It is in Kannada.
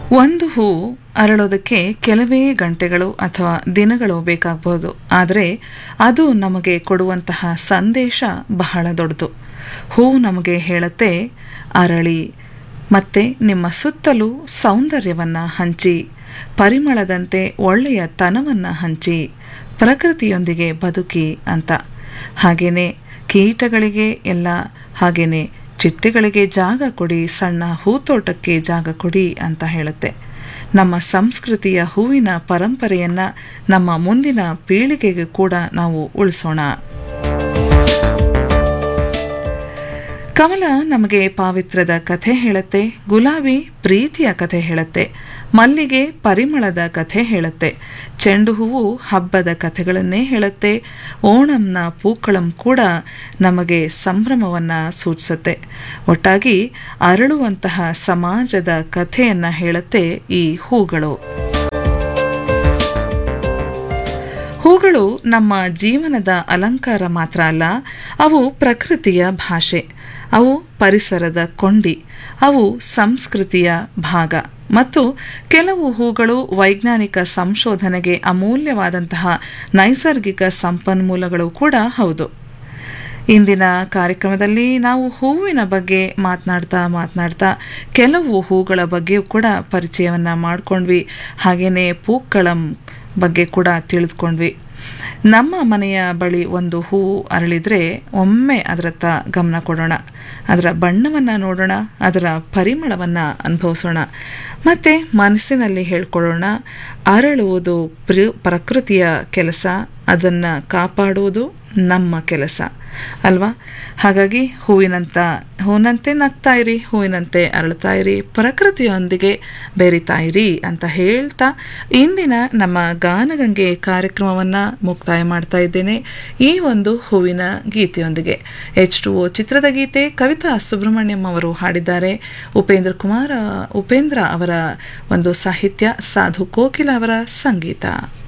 ಒಂದು ಹೂ ಅರಳೋದಕ್ಕೆ ಕೆಲವೇ ಗಂಟೆಗಳು ಅಥವಾ ದಿನಗಳು ಬೇಕಾಗಬಹುದು ಆದರೆ ಅದು ನಮಗೆ ಕೊಡುವಂತಹ ಸಂದೇಶ ಬಹಳ ದೊಡ್ಡದು ಹೂ ನಮಗೆ ಹೇಳುತ್ತೆ ಅರಳಿ ಮತ್ತೆ ನಿಮ್ಮ ಸುತ್ತಲೂ ಸೌಂದರ್ಯವನ್ನು ಹಂಚಿ ಪರಿಮಳದಂತೆ ಒಳ್ಳೆಯ ತನವನ್ನು ಹಂಚಿ ಪ್ರಕೃತಿಯೊಂದಿಗೆ ಬದುಕಿ ಅಂತ ಹಾಗೇನೆ ಕೀಟಗಳಿಗೆ ಎಲ್ಲ ಹಾಗೇನೆ ಚಿಟ್ಟೆಗಳಿಗೆ ಜಾಗ ಕೊಡಿ ಸಣ್ಣ ಹೂತೋಟಕ್ಕೆ ಜಾಗ ಕೊಡಿ ಅಂತ ಹೇಳುತ್ತೆ ನಮ್ಮ ಸಂಸ್ಕೃತಿಯ ಹೂವಿನ ಪರಂಪರೆಯನ್ನ ನಮ್ಮ ಮುಂದಿನ ಪೀಳಿಗೆಗೆ ಕೂಡ ನಾವು ಉಳಿಸೋಣ ಕಮಲ ನಮಗೆ ಪಾವಿತ್ರದ ಕಥೆ ಹೇಳುತ್ತೆ ಗುಲಾಬಿ ಪ್ರೀತಿಯ ಕಥೆ ಹೇಳುತ್ತೆ ಮಲ್ಲಿಗೆ ಪರಿಮಳದ ಕಥೆ ಹೇಳುತ್ತೆ ಚೆಂಡು ಹೂವು ಹಬ್ಬದ ಕಥೆಗಳನ್ನೇ ಹೇಳುತ್ತೆ ಓಣಂನ ಪೂಕ್ಕಳಂ ಕೂಡ ನಮಗೆ ಸಂಭ್ರಮವನ್ನ ಸೂಚಿಸುತ್ತೆ ಒಟ್ಟಾಗಿ ಅರಳುವಂತಹ ಸಮಾಜದ ಕಥೆಯನ್ನ ಹೇಳುತ್ತೆ ಈ ಹೂಗಳು ಹೂಗಳು ನಮ್ಮ ಜೀವನದ ಅಲಂಕಾರ ಮಾತ್ರ ಅಲ್ಲ ಅವು ಪ್ರಕೃತಿಯ ಭಾಷೆ ಅವು ಪರಿಸರದ ಕೊಂಡಿ ಅವು ಸಂಸ್ಕೃತಿಯ ಭಾಗ ಮತ್ತು ಕೆಲವು ಹೂಗಳು ವೈಜ್ಞಾನಿಕ ಸಂಶೋಧನೆಗೆ ಅಮೂಲ್ಯವಾದಂತಹ ನೈಸರ್ಗಿಕ ಸಂಪನ್ಮೂಲಗಳು ಕೂಡ ಹೌದು ಇಂದಿನ ಕಾರ್ಯಕ್ರಮದಲ್ಲಿ ನಾವು ಹೂವಿನ ಬಗ್ಗೆ ಮಾತನಾಡ್ತಾ ಮಾತನಾಡ್ತಾ ಕೆಲವು ಹೂಗಳ ಬಗ್ಗೆಯೂ ಕೂಡ ಪರಿಚಯವನ್ನ ಮಾಡ್ಕೊಂಡ್ವಿ ಹಾಗೇನೆ ಪೂಕ್ಕಳಂ ಬಗ್ಗೆ ಕೂಡ ತಿಳಿದುಕೊಂಡ್ವಿ ನಮ್ಮ ಮನೆಯ ಬಳಿ ಒಂದು ಹೂವು ಅರಳಿದ್ರೆ ಒಮ್ಮೆ ಅದರತ್ತ ಗಮನ ಕೊಡೋಣ ಅದರ ಬಣ್ಣವನ್ನು ನೋಡೋಣ ಅದರ ಪರಿಮಳವನ್ನು ಅನುಭವಿಸೋಣ ಮತ್ತು ಮನಸ್ಸಿನಲ್ಲಿ ಹೇಳ್ಕೊಳ್ಳೋಣ ಅರಳುವುದು ಪ್ರ ಪ್ರಕೃತಿಯ ಕೆಲಸ ಅದನ್ನು ಕಾಪಾಡುವುದು ನಮ್ಮ ಕೆಲಸ ಅಲ್ವಾ ಹಾಗಾಗಿ ಹೂವಿನಂತ ಹೂವಿನಂತೆ ನಗ್ತಾ ಇರಿ ಹೂವಿನಂತೆ ಅರಳ್ತಾ ಇರಿ ಪ್ರಕೃತಿಯೊಂದಿಗೆ ಬೆರಿತಾ ಇರಿ ಅಂತ ಹೇಳ್ತಾ ಇಂದಿನ ನಮ್ಮ ಗಾನಗಂಗೆ ಕಾರ್ಯಕ್ರಮವನ್ನು ಮುಕ್ತಾಯ ಮಾಡ್ತಾ ಇದ್ದೇನೆ ಈ ಒಂದು ಹೂವಿನ ಗೀತೆಯೊಂದಿಗೆ ಎಚ್ ಟು ಓ ಚಿತ್ರದ ಗೀತೆ ಕವಿತಾ ಸುಬ್ರಹ್ಮಣ್ಯಂ ಅವರು ಹಾಡಿದ್ದಾರೆ ಉಪೇಂದ್ರ ಕುಮಾರ್ ಉಪೇಂದ್ರ ಅವರ ಒಂದು ಸಾಹಿತ್ಯ ಸಾಧು ಕೋಕಿಲ ಅವರ ಸಂಗೀತ